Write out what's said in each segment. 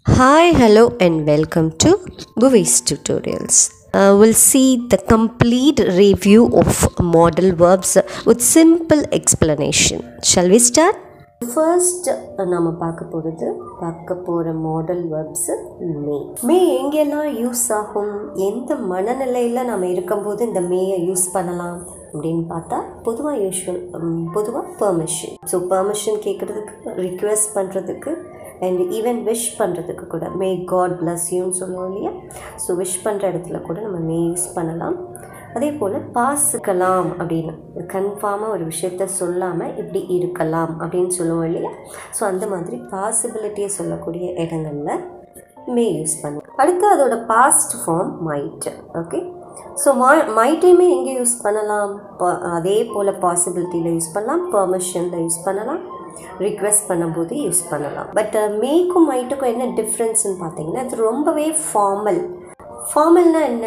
Hi, hello, and welcome to Bhuvi's Tutorials. Uh, we'll see the complete review of modal verbs with simple explanation. Shall we start? First நம்ம பார்க்க போகிறது பார்க்க போகிற model verbs மே மே எங்கெல்லாம் use ஆகும் எந்த மனநிலையில் நம்ம இருக்கும்போது இந்த மேயை யூஸ் பண்ணலாம் அப்படின்னு பார்த்தா பொதுவாக யூஸ்வல் பொதுவாக பெர்மிஷன் ஸோ பெர்மிஷன் கேட்குறதுக்கு ரிக்வெஸ்ட் பண்ணுறதுக்கு அண்ட் ஈவன் விஷ் பண்ணுறதுக்கு கூட மே காட் பிளஸ் யூன்னு சொல்லுவோம் இல்லையா ஸோ விஷ் பண்ணுற இடத்துல கூட நம்ம மே யூஸ் பண்ணலாம் அதே போல் பாசுக்கலாம் அப்படின்னு கன்ஃபார்மாக ஒரு விஷயத்த சொல்லாமல் இப்படி இருக்கலாம் அப்படின்னு சொல்லுவோம் இல்லையா ஸோ அந்த மாதிரி பாசிபிலிட்டியை சொல்லக்கூடிய இடங்களில் மே யூஸ் பண்ணுவோம் அடுத்து அதோட past form might okay so மா மைட்டையுமே எங்கே யூஸ் பண்ணலாம் அதே போல் பாசிபிலிட்டியில் யூஸ் பண்ணலாம் பெர்மிஷனில் யூஸ் பண்ணலாம் ரிக்வெஸ்ட் பண்ணும்போது யூஸ் பண்ணலாம் பட் மேக்கும் மைட்டுக்கும் என்ன டிஃப்ரென்ஸ்னு பார்த்தீங்கன்னா அது ரொம்பவே ஃபார்மல் ஃபார்மல்னால் என்ன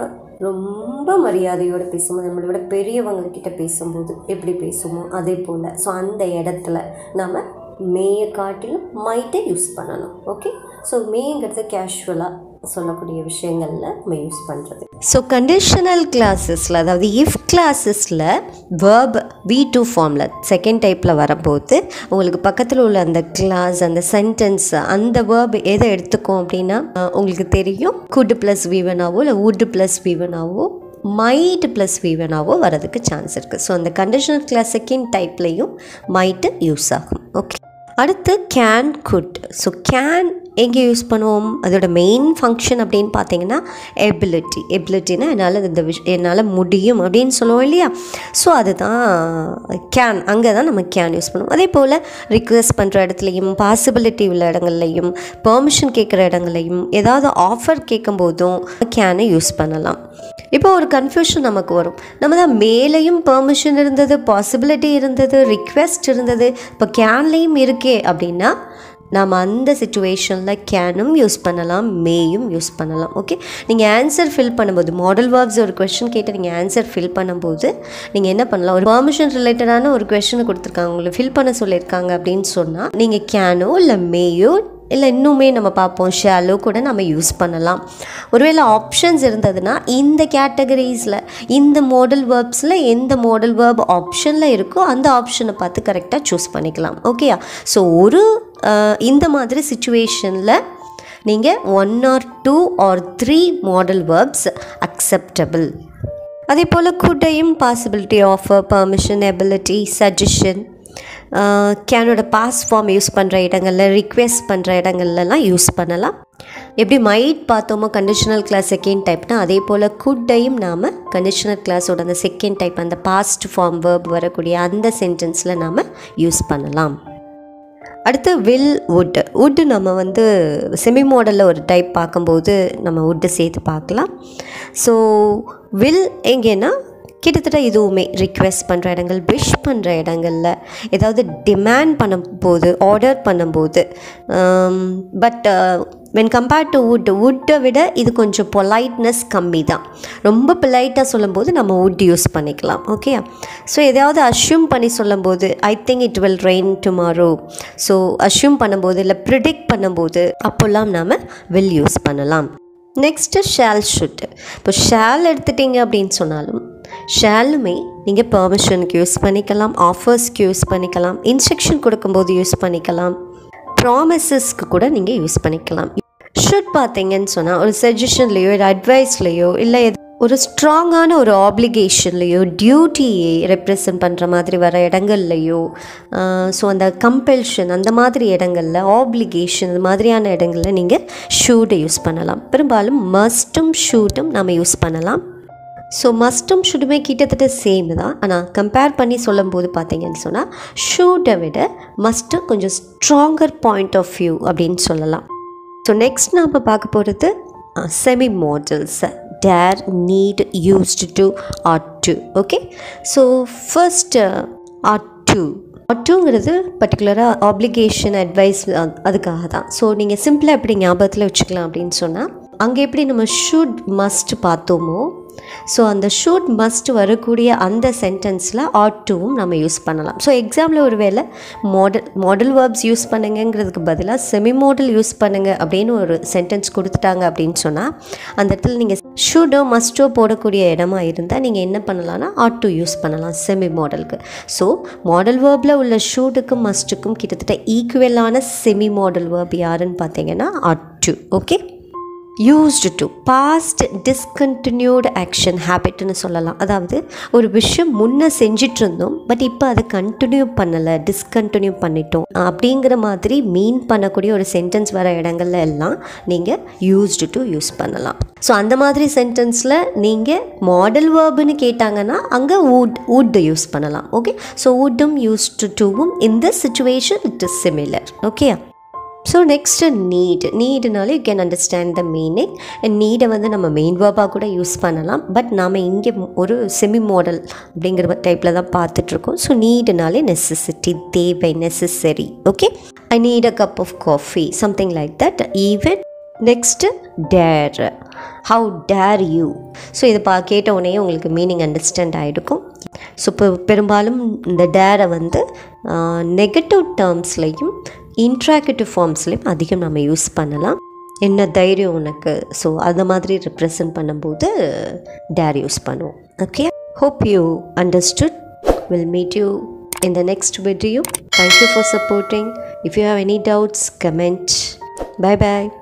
ரொம்ப மரியாதையோடு பேசும்போது நம்மளோட பெரியவங்கக்கிட்ட பேசும்போது எப்படி பேசுமோ அதே போல் ஸோ அந்த இடத்துல நம்ம மேயை காட்டிலும் மைட்டை யூஸ் பண்ணணும் ஓகே ஸோ மேங்கிறது கேஷுவலாக சொல்லக்கூடிய விஷயங்களில் நம்ம யூஸ் பண்ணுறது ஸோ கண்டிஷனல் கிளாஸஸில் அதாவது இஃப் கிளாஸஸில் வேர்ப் வி டூ ஃபார்மில் செகண்ட் டைப்பில் வரும்போது உங்களுக்கு பக்கத்தில் உள்ள அந்த கிளாஸ் அந்த சென்டென்ஸ் அந்த வேர்ப் எதை எடுத்துக்கும் அப்படின்னா உங்களுக்கு தெரியும் குட் ப்ளஸ் வீவனாவோ இல்லை வுட் ப்ளஸ் வீவனாவோ மைட் ப்ளஸ் வீவனாவோ வரதுக்கு சான்ஸ் இருக்குது ஸோ அந்த கண்டிஷனல் கிளாஸ் செகண்ட் டைப்லேயும் மைட்டு யூஸ் ஆகும் ஓகே அடுத்து கேன் குட் ஸோ கேன் எங்கே யூஸ் பண்ணுவோம் அதோட மெயின் ஃபங்க்ஷன் அப்படின்னு பார்த்தீங்கன்னா எபிலிட்டி எபிலிட்டினா என்னால் இந்த விஷ் என்னால் முடியும் அப்படின்னு சொல்லுவோம் இல்லையா ஸோ அதுதான் கேன் அங்கே தான் நம்ம கேன் யூஸ் பண்ணுவோம் அதே போல் ரிக்வெஸ்ட் பண்ணுற இடத்துலையும் பாசிபிலிட்டி உள்ள இடங்கள்லையும் பெர்மிஷன் கேட்குற இடங்கள்லையும் ஏதாவது ஆஃபர் கேட்கும்போதும் கேனை யூஸ் பண்ணலாம் இப்போ ஒரு கன்ஃபியூஷன் நமக்கு வரும் நம்ம தான் மேலேயும் பெர்மிஷன் இருந்தது பாசிபிலிட்டி இருந்தது ரிக்வெஸ்ட் இருந்தது இப்போ கேன்லேயும் இருக்கே அப்படின்னா நாம் அந்த சுச்சுவேஷனில் கேனும் யூஸ் பண்ணலாம் மேயும் யூஸ் பண்ணலாம் ஓகே நீங்கள் ஆன்சர் ஃபில் பண்ணும்போது மாடல் வேர்ப்ஸ் ஒரு கொஷின் கேட்டு நீங்கள் ஆன்சர் ஃபில் பண்ணும்போது நீங்கள் என்ன பண்ணலாம் ஒரு பர்மிஷன் ரிலேட்டடான ஒரு கொஷினை கொடுத்துருக்காங்க உங்களை ஃபில் பண்ண சொல்லியிருக்காங்க அப்படின்னு சொன்னால் நீங்கள் கேனோ இல்லை மேயோ இல்லை இன்னுமே நம்ம பார்ப்போம் ஷாலோ கூட நம்ம யூஸ் பண்ணலாம் ஒருவேளை ஆப்ஷன்ஸ் இருந்ததுன்னா இந்த கேட்டகரிஸில் இந்த மாடல் வேர்ப்ஸில் எந்த மாடல் வேர்ப் ஆப்ஷனில் இருக்கோ அந்த ஆப்ஷனை பார்த்து கரெக்டாக சூஸ் பண்ணிக்கலாம் ஓகேயா ஸோ ஒரு இந்த மாதிரி சுச்சுவேஷனில் நீங்கள் one or two or three modal verbs acceptable அதே போல் குட்டையும் possibility offer permission ability suggestion கேனோட பாஸ் ஃபார்ம் யூஸ் பண்ணுற இடங்களில் ரிக்வெஸ்ட் பண்ணுற இடங்கள்லாம் யூஸ் பண்ணலாம் எப்படி மைட் பார்த்தோமோ கண்டிஷனல் கிளாஸ் செகண்ட் டைப்னா அதே போல் குட்டையும் நாம் கண்டிஷனல் கிளாஸோட அந்த செகண்ட் டைப் அந்த பாஸ்ட் ஃபார்ம் வேர்ப் வரக்கூடிய அந்த சென்டென்ஸில் நாம் யூஸ் பண்ணலாம் அடுத்து வில் வுட் வுட்டு நம்ம வந்து செமி மாடலில் ஒரு டைப் பார்க்கும்போது நம்ம வுட்டு சேர்த்து பார்க்கலாம் ஸோ வில் எங்கேன்னா கிட்டத்தட்ட இதுவுமே ரிக்வெஸ்ட் பண்ணுற இடங்கள் விஷ் பண்ணுற இடங்களில் ஏதாவது டிமாண்ட் பண்ணும்போது ஆர்டர் பண்ணும்போது but when compared to would வுட்டை விட இது கொஞ்சம் பொலைட்னஸ் கம்மி தான் ரொம்ப பொலைட்டாக சொல்லும்போது நம்ம வுட் யூஸ் பண்ணிக்கலாம் ஓகே ஸோ எதாவது அஷ்யூம் பண்ணி சொல்லும்போது I think it will rain tomorrow so assume பண்ணும்போது இல்லை ப்ரிடிக்ட் பண்ணும்போது அப்போல்லாம் நாம் வில் யூஸ் பண்ணலாம் நெக்ஸ்ட்டு ஷேல் ஷுட் இப்போ ஷேல் எடுத்துட்டிங்க அப்படின்னு சொன்னாலும் ஷேலுமே நீங்கள் பெர்மிஷனுக்கு யூஸ் பண்ணிக்கலாம் ஆஃபர்ஸ்க்கு யூஸ் பண்ணிக்கலாம் இன்ஸ்ட்ரக்ஷன் கொடுக்கும்போது யூஸ் பண்ணிக்கலாம் ப்ராமிசஸ்க்கு கூட நீங்கள் யூஸ் பண்ணிக்கலாம் ஷுட் பார்த்தீங்கன்னு சொன்னால் ஒரு சஜஷன்லேயோ ஒரு அட்வைஸ்லேயோ இல்லை ஒரு ஸ்ட்ராங்கான ஒரு ஆப்ளிகேஷன்லேயோ டியூட்டியை ரெப்ரசன்ட் பண்ணுற மாதிரி வர இடங்கள்லையோ ஸோ அந்த கம்பல்ஷன் அந்த மாதிரி இடங்களில் ஆப்ளிகேஷன் இது மாதிரியான இடங்களில் நீங்கள் ஷூட்டை யூஸ் பண்ணலாம் பெரும்பாலும் மஸ்ட்டும் ஷூட்டும் நம்ம யூஸ் பண்ணலாம் ஸோ மஸ்ட்டும் ஷுட்டுமே கிட்டத்தட்ட சேம் தான் ஆனால் கம்பேர் பண்ணி சொல்லும்போது பார்த்தீங்கன்னு சொன்னால் ஷூட்டை விட மஸ்ட்டு கொஞ்சம் ஸ்ட்ராங்கர் பாயிண்ட் ஆஃப் வியூ அப்படின்னு சொல்லலாம் ஸோ நெக்ஸ்ட் நாம் பார்க்க போகிறது semi modals dare need used to ought to okay so first ought to டூங்கிறது பர்டிகுலராக ஆப்ளிகேஷன் அட்வைஸ் அதுக்காக தான் ஸோ நீங்கள் சிம்பிளாக எப்படி ஞாபகத்தில் வச்சுக்கலாம் அப்படின்னு சொன்னால் அங்கே எப்படி நம்ம ஷுட் மஸ்ட் பார்த்தோமோ ஸோ அந்த ஷுட் மஸ்ட் வரக்கூடிய அந்த சென்டென்ஸில் ஆட் டூவும் நம்ம யூஸ் பண்ணலாம் ஸோ எக்ஸாம்பிள் ஒரு வேளை மாடல் மாடல் வேர்ப்ஸ் யூஸ் பண்ணுங்கங்கிறதுக்கு பதிலாக செமி மாடல் யூஸ் பண்ணுங்க அப்படின்னு ஒரு சென்டென்ஸ் கொடுத்துட்டாங்க அப்படின்னு சொன்னால் அந்த இடத்துல நீங்கள் ஷுடோ மஸ்டோ போடக்கூடிய இடமா இருந்தால் நீங்கள் என்ன பண்ணலாம்னா ஆட் டூ யூஸ் பண்ணலாம் செமி மாடலுக்கு ஸோ மாடல் வேர்பில் உள்ள ஷூட்டுக்கும் மஸ்ட்டுக்கும் கிட்டத்தட்ட ஈக்குவலான செமி மாடல் வேர்ப் யாருன்னு பார்த்தீங்கன்னா ought to okay used to past discontinued action ஹேபிட்னு சொல்லலாம் அதாவது ஒரு விஷயம் முன்னே செஞ்சிட்டு இருந்தோம் பட் இப்போ அதை கண்டினியூ பண்ணலை டிஸ்கண்டினியூ பண்ணிட்டோம் அப்படிங்கிற மாதிரி மீன் பண்ணக்கூடிய ஒரு சென்டென்ஸ் வர இடங்கள்ல எல்லாம் நீங்கள் யூஸ்டு டு யூஸ் பண்ணலாம் ஸோ அந்த மாதிரி சென்டென்ஸில் நீங்கள் மாடல் வேர்புன்னு கேட்டாங்கன்னா அங்கே would would யூஸ் பண்ணலாம் ஓகே ஸோ வுட்டும் யூஸ்டு டுவும் இந்த situation it is similar okay so next need நீடுனாலே you can understand the meaning நீடை வந்து நம்ம மெயின் வேர்பாக கூட யூஸ் பண்ணலாம் பட் நாம் இங்கே ஒரு செமி மாடல் அப்படிங்கிற டைப்பில் தான் பார்த்துட்ருக்கோம் ஸோ நீடுனாலே நெசசிட்டி தேவை necessary okay I need a cup of coffee something like that even next dare how dare you so இதை பா கேட்ட உடனே உங்களுக்கு மீனிங் அண்டர்ஸ்டாண்ட் ஆகிருக்கும் ஸோ இப்போ பெரும்பாலும் இந்த டேரை வந்து நெகட்டிவ் டேர்ம்ஸ்லையும் இன்ட்ராக்டிவ் ஃபார்ம்ஸ்லையும் அதிகம் நம்ம யூஸ் பண்ணலாம் என்ன தைரியம் உனக்கு ஸோ அந்த மாதிரி ரெப்ரசன்ட் பண்ணும்போது டேர் யூஸ் பண்ணுவோம் okay hope you understood will meet you in the next video. Thank you for supporting. If you have any doubts, comment. Bye bye.